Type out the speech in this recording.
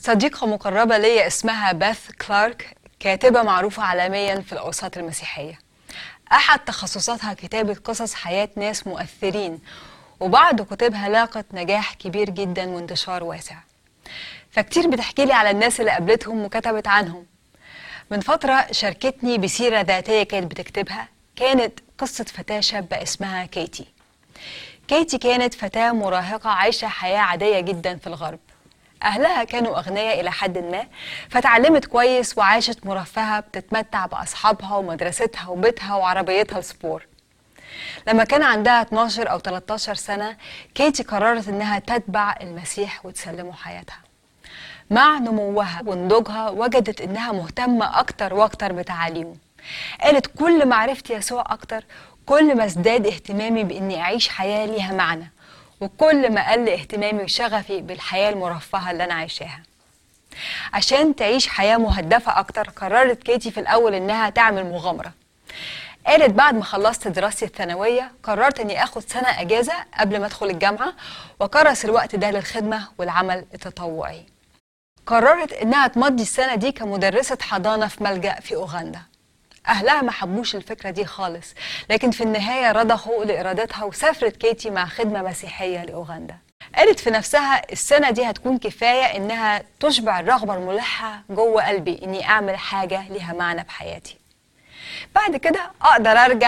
صديقة مقربة ليا اسمها باث كلارك كاتبة معروفة عالميا في الأوساط المسيحية أحد تخصصاتها كتابة قصص حياة ناس مؤثرين وبعض كتبها لاقت نجاح كبير جدا وانتشار واسع فكتير بتحكي لي على الناس اللي قابلتهم وكتبت عنهم من فترة شاركتني بسيرة ذاتية كانت بتكتبها كانت قصة فتاة شابة اسمها كيتي كيتي كانت فتاة مراهقة عايشة حياة عادية جدا في الغرب أهلها كانوا أغنياء إلى حد ما فتعلمت كويس وعاشت مرفهة بتتمتع بأصحابها ومدرستها وبيتها وعربيتها السبور لما كان عندها 12 أو 13 سنة كيتي قررت إنها تتبع المسيح وتسلمه حياتها مع نموها ونضوجها وجدت إنها مهتمة أكتر وأكتر بتعاليمه قالت كل ما عرفت يسوع أكتر كل ما ازداد اهتمامي بإني أعيش حياة ليها معنى وكل ما قل اهتمامي وشغفي بالحياة المرفهة اللي أنا عايشاها عشان تعيش حياة مهدفة أكتر قررت كيتي في الأول إنها تعمل مغامرة قالت بعد ما خلصت دراستي الثانوية قررت إني آخد سنة أجازة قبل ما أدخل الجامعة وكرس الوقت ده للخدمة والعمل التطوعي قررت إنها تمضي السنة دي كمدرسة حضانة في ملجأ في أوغندا أهلها ما حبوش الفكرة دي خالص لكن في النهاية رضخوا لإرادتها وسافرت كيتي مع خدمة مسيحية لأوغندا قالت في نفسها السنة دي هتكون كفاية إنها تشبع الرغبة الملحة جوه قلبي إني أعمل حاجة ليها معنى بحياتي بعد كده أقدر أرجع